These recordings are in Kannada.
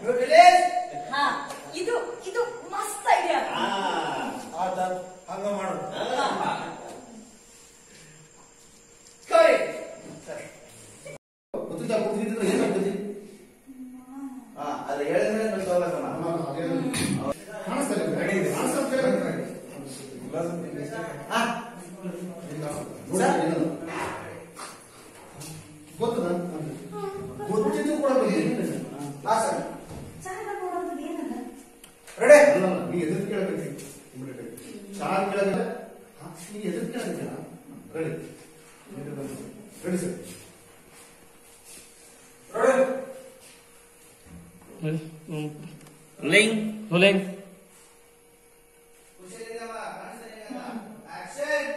ಹಾ ಇದು ಇದು ಮಸ್ತ್ ಐಡಿಯಾ ಆತ ಹಂಗ ಮಾಡು ಗೊತ್ತಿಲ್ಲ ಗೊತ್ತಿದ್ರೆ ಏನಾಗ್ತದೆ ಹಾ ಅದು ಹೇಳಿದ್ರೆ ನಂಗೆ ಸೌಲಭ್ಯ ಕಾಣಿಸ್ತದೆ ಕಾಣಿಸ್ತದೆ ಹಾ ಗೊತ್ತದ ಗೊತ್ತಿದ್ದು ಕೂಡ ಬಂದಿದೆ ಹಾ ಸರ್ ಚೆನ್ನಾಗಿ ನೋಡೋದು ಏನದ ರೆಡಿ ಅಲ್ಲ ನೀ ಎದುರು ಕೇಳಬೇಕು ಚೆನ್ನಾಗಿ ಕೇಳಬೇಕು ನೀ ಎದುರು ಕೇಳಬೇಕಲ್ಲ ready ready sir ready Rolling. Rolling. Action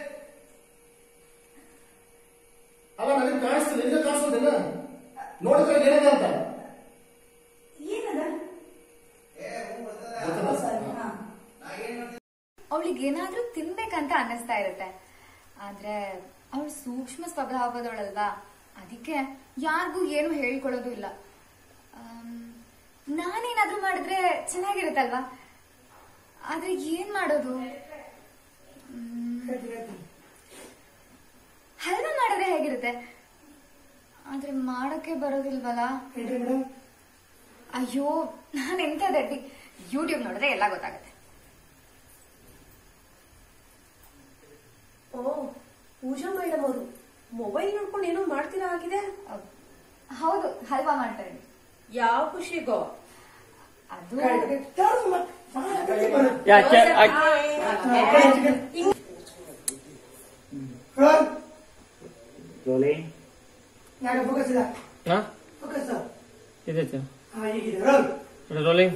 ಅಲ್ಲ ನನಗೆ ಕಾಣಿಸ್ತದೆ ನಿಜ ಕಾಣಿಸ್ತದಿಲ್ಲ ನೋಡಿದ್ರೆ ಏನದ ಅಂತ ಏನದ ಗೊತ್ತದ? ಸರಿ ಹಾ ಅವಳಿಗೆ ಏನಾದ್ರೂ ತಿನ್ಬೇಕಂತ ಅನ್ನಿಸ್ತಾ ಇರುತ್ತೆ ಆದ್ರೆ ಅವಳು ಸೂಕ್ಷ್ಮ ಸ್ವಭಾವದವಳಲ್ವಾ ಅದಕ್ಕೆ ಯಾರಿಗೂ ಏನು ಹೇಳ್ಕೊಡೋದು ಇಲ್ಲ ಆಮ್, ನಾನೇನಾದ್ರೂ ಮಾಡಿದ್ರೆ ಚೆನ್ನಾಗಿರುತ್ತಲ್ವಾ ಆದ್ರೆ ಏನ್ ಮಾಡೋದು ಮ್, ಹಲ್ವಾ ಮಾಡಿದ್ರೆ ಹೇಗಿರುತ್ತೆ ಆದ್ರೆ ಮಾಡಕ್ಕೆ ಬರೋದಿಲ್ವಲ್ಲ ಅಯ್ಯೋ ನಾನು ಎಂತ ದಡ್ಡಿ ಯೂಟ್ಯೂಬ್ ನೋಡಿದ್ರೆ ಎಲ್ಲ ಗೊತ್ತಾಗುತ್ತೆ ಓ ಪೂಜಾ ಮೇಡಮ್ ಅವರು ಮೊಬೈಲ್ ನೋಡ್ಕೊಂಡು ಏನೋ ಮಾಡ್ತೀರಾ ಆಗಿದೆ ಅಹ್, ಹೌದು ಹಲ್ವಾ ಮಾಡ್ತಾ ಇದ್ವಿ ಯಾವ ಖುಷಿಗೋ ಅದು Yeah, ca- I- Rolling. Huh? ಇದೈತೆ Rolling.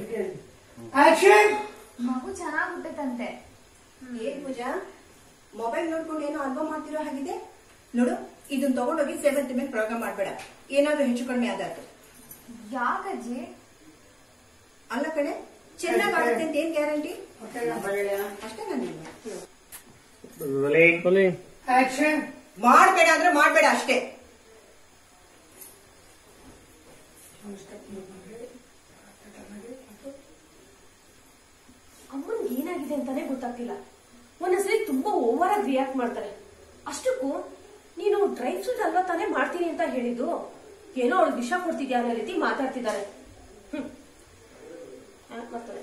ಮಗು ಚೆನ್ನಾಗ್ ಹುಟ್ಟುತ್ತಂತೆ ಏನ್ ಪೂಜಾ ಮೊಬೈಲ್ ನೋಡ್ಕೊಂಡು ಏನೋ ಅಲ್ವಾ ಮಾಡ್ತಿರೋ ಹಾಗಿದೆ ನೋಡು ಇದನ್ನ ತಗೊಂಡೋಗಿ ಸೆವೆಂತ್ ಮೇಲೆ ಪ್ರಯೋಗ ಮಾಡ್ಬೇಡ ಏನಾದ್ರೂ ಹೆಚ್ಚು ಕಡಿಮೆ ಆದಾತು ಯಾಕಜ್ಜಿ ಅಲ್ಲ ಕಣೆ ಚೆನ್ನಾಗ್ ಆಗುತ್ತೆ ಅಂತ ಏನ್ ಗ್ಯಾರಂಟಿ ಅಷ್ಟೇ ನಾನು Rolling. Rolling. ಮಾಡ್ಬೇಡ ಅಂದ್ರೆ ಮಾಡ್ಬೇಡ ಅಷ್ಟೇ ಅಮ್ಮನ್ಗೆ ಏನಾಗಿದೆ ಅಂತಾನೆ ಗೊತ್ತಾಗ್ತಿಲ್ಲ ಒಂದೊಂದ್ಸಲಿ ತುಂಬಾ ಓವರ್ ಆಗಿ ರಿಯಾಕ್ಟ್ ಮಾಡ್ತಾರೆ ಅಷ್ಟಕ್ಕೂ ನೀನು ಡ್ರೈ ಫ್ರೂಟ್ ಅಲ್ವಾ ತಾನೇ ಮಾಡ್ತೀನಿ ಅಂತ ಹೇಳಿದ್ದು ಏನೋ ಅವಳಿಗೆ ವಿಷ ಕೊಡ್ತಿದ್ಯಾ ಅನ್ನೋ ರೀತಿ ಮಾತಾಡ್ತಿದ್ದಾರೆ ಹ್ಮ್. ಆ, ಮಾಡ್ತಾರೆ.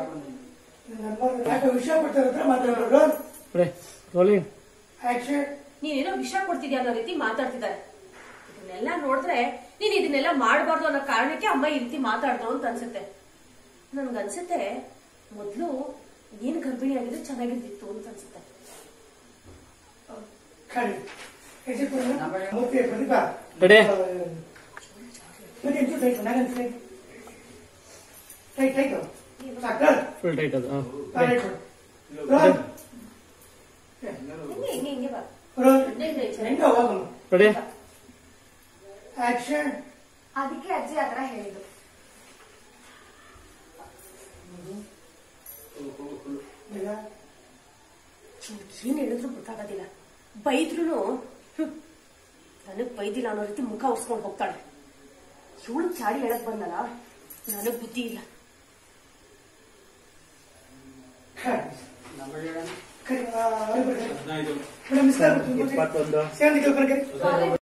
Ready. Rolling. ನೀನೇನೋ ವಿಷ ಕೊಡ್ತಿದ್ಯಾ ಅನ್ನೋ ರೀತಿ ಮಾತಾಡ್ತಿದ್ದಾರೆ ಇದನ್ನೆಲ್ಲ ನೋಡಿದ್ರೆ ನೀನ್ ಇದನ್ನೆಲ್ಲ ಮಾಡಬಾರ್ದು ಅನ್ನೋ ಕಾರಣಕ್ಕೆ ಅಮ್ಮ ಈ ರೀತಿ ಮಾತಾಡ್ದು ಅಂತ ಅನ್ಸುತ್ತೆ ನನ್ಗನ್ಸುತ್ತೆ ಮೊದ್ಲು ನೀನ್ ಗರ್ಭಿಣಿ ಆಗಿದ್ರೆ ಚೆನ್ನಾಗಿರ್ತಿತ್ತು ಅಂತ ಅನ್ಸುತ್ತೆ Ready. Full tight ಅದು. ಹಾ. ಹಿಂಗೆ ಹಿಂಗೆ ಹಿಂಗೆ ಬಾ ಹಿಂಗೆ ಹಿಂಗೆ ಈಚೆ. Ready. ಅದಕ್ಕೆ ಅಜ್ಜಿ ಆತರ ಹೇಳಿದ್ದು ಏನ್ ಹೇಳಿದ್ರು ಗೊತ್ತಾಗೋದಿಲ್ಲ ಬೈದ್ರು ನನಗ್ ಬೈದಿಲ್ಲ ಅನ್ನೋ ರೀತಿ ಮುಖ ಉಸ್ಕೊಂಡು ಹೋಗ್ತಾಳೆ ಇವಳು ಚಾಡಿ ಹೇಳಕ್ ಬಂದಲ್ಲ ನನಗ್ ಬುದ್ಧಿ ಇಲ್ಲ ಇಪ್ಪತ್ತೊಂದು